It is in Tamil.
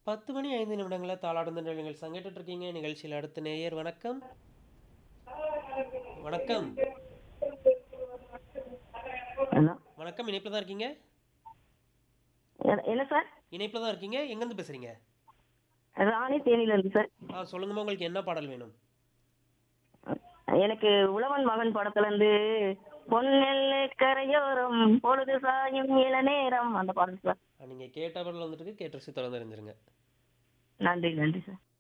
10 மணி 5 நிமிடங்கள்ல தாளாடும் நிகழ்ச்சிகள் சங்கிட்டு இருக்கீங்க. நிகழ்ச்சியில் அடுத்த நேயர் வணக்கம். வணக்கம். ஹலோ வணக்கம். இணைப்பில தான் இருக்கீங்க? என்ன என்ன சார் இணைப்பில தான் இருக்கீங்க. எங்கேருந்து பேசுறீங்க? ராணி தேனியிலிருந்து சார் ஆ சொல்லுங்கம்மா உங்களுக்கு என்ன பாடல் வேணும்? எனக்கு உழவன் மகன் படத்துல இருந்து பொன்னெல்லு கரையோரம் பொழுது சாயும் இளநேரம் அந்த பாடல் சார் நீங்க கேட்ட பாடல் வந்துட்டு கேட்டு ரசித்து தொடர்ந்து அறிஞ்சிருங்க. நன்றி நன்றி சார்